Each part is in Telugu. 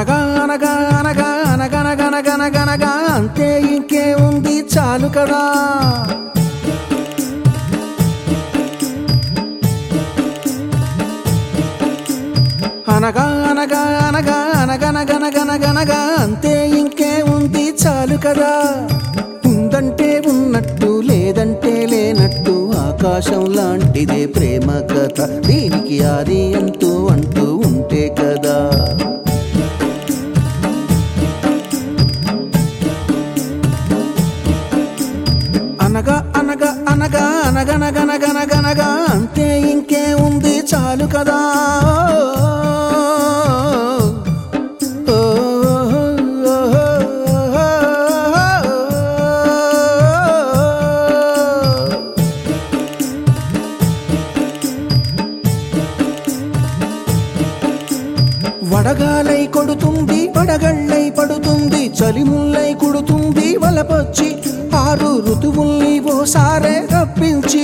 అనగా అనగా అనగా అనగనగనగనగనగా అంతే ఇంకే ఉంది చాలు కదా అనగా అనగా అనగా అనగనగనగనగనగా అంతే ఇంకే ఉంది చాలు కదా ఉందంటే ఉన్నట్టు లేదంటే లేనట్టు ఆకాశం లాంటిదే ప్రేమ కథ దీనికి ఆది అంటూ అంటూ ఉంటే కదా అనగా అనగా అనగా అనగనగనగనగనగా అంతే ఇంకే ఉంది చాలు కదా ఓ, ఓ, ఓ. వడగాలై కొడుతుంది వడగళ్ళై పడుతుంది చలిముల్లై కుడుతుంది వలపొచ్చి ఆరు ఋతువుల్ని ఓసారే రప్పించి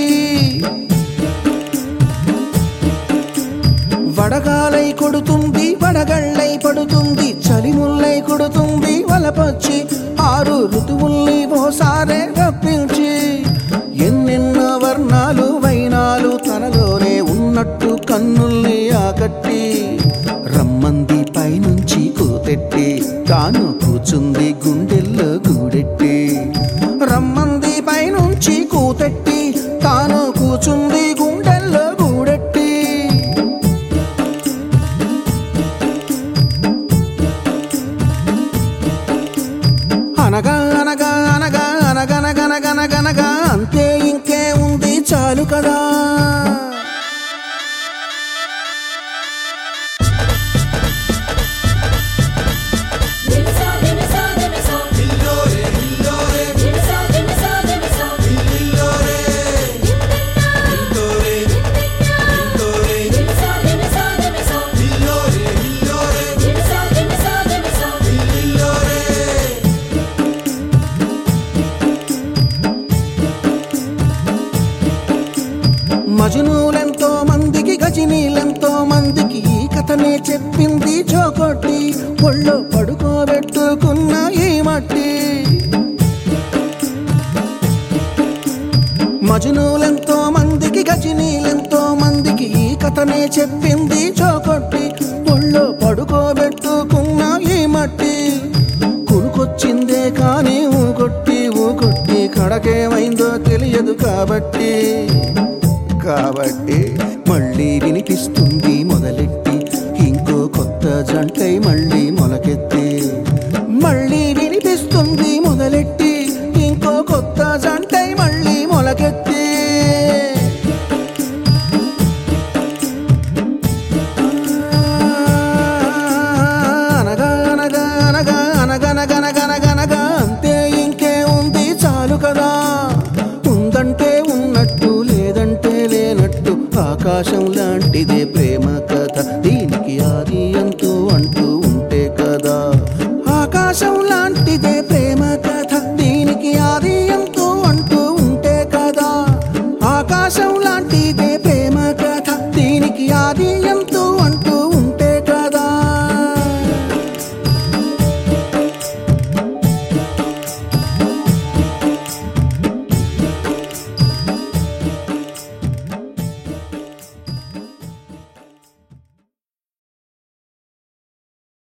వడగాలై కొడుతుంది వడగళ్ళై పడుతుంది చలిముల్లై కుడుతుంది వలపొచ్చి ఆరు ఋతువుల్ని ఓసారే రప్పించి ఎన్నెన్నో వర్ణాలు వైనాలు తనలోనే ఉన్నట్టు కన్నుల్ని ఆకట్టి రమ్మంది పైనుంచి కూతెట్టి తాను కూచుంది గుండెల్లో గూడెట్టి రమ్మంది పైనుంచి కూతెట్టి తాను కూచుంది గుండెల్లో గూడెట్టి అనగా అనగా అనగా అనగనగనగనగనగా అంతే ఇంకే ఉంది చాలు కదా దిమిసా దిమిసా దిమిసా దిల్లోరే దిల్లోరే దిమిసా దిమిసా దిమిసా దిల్లోరే దిల్లోరే దిల్లోరే దిల్లోరే దిమిసా దిమిసా దిమిసా దిల్లోరే దిల్లోరే దిమిసా దిమిసా దిమిసా దిల్లోరే మజునులెంతో మందికి గజనీలెంతో మందికి ఈ కథనే చెప్పింది జోకొట్టి ఒళ్ళో పడుకోబెట్టుకున్న ఈ మట్టి మజునులెంతో మందికి గజనీలెంతో మందికి ఈ కథనే చెప్పింది చోకొట్టి ఒళ్ళో పడుకోబెట్టుకున్న ఈ మట్టి కునుకొచ్చిందే కానీ ఊకొట్టి ఊకొట్టి కడకేమైందో తెలియదు కాబట్టి కాబట్టి మళ్ళీ వినిపిస్తుంది మొదలెట్టి ఇంకో కొత్త జంటై మళ్ళీ మొలకెత్తి మళ్ళీ వినిపిస్తుంది మొదలెట్టి ఇంకో కొత్త జంటై మళ్ళీ మొలకెత్తి అనగా అనగా అనగా అనగనగనగనగనగా అంతే ఇంకే ఉంది చాలు కదా ఉందంటే ఉన్నట్టు లేదంటే లేనట్టు ఆకాశం లాంటిదే ప్రేమ కథ దీనికి ఆది అంటూ అంటూ ఉంటే కదా ఆకాశం లాంటిదే ప్రేమ కథ దీనికి ఆది అంటూ అంటూ ఉంటే కదా ఆకాశం లాంటిదే ప్రేమ కథ దీనికి ఆది అంటూ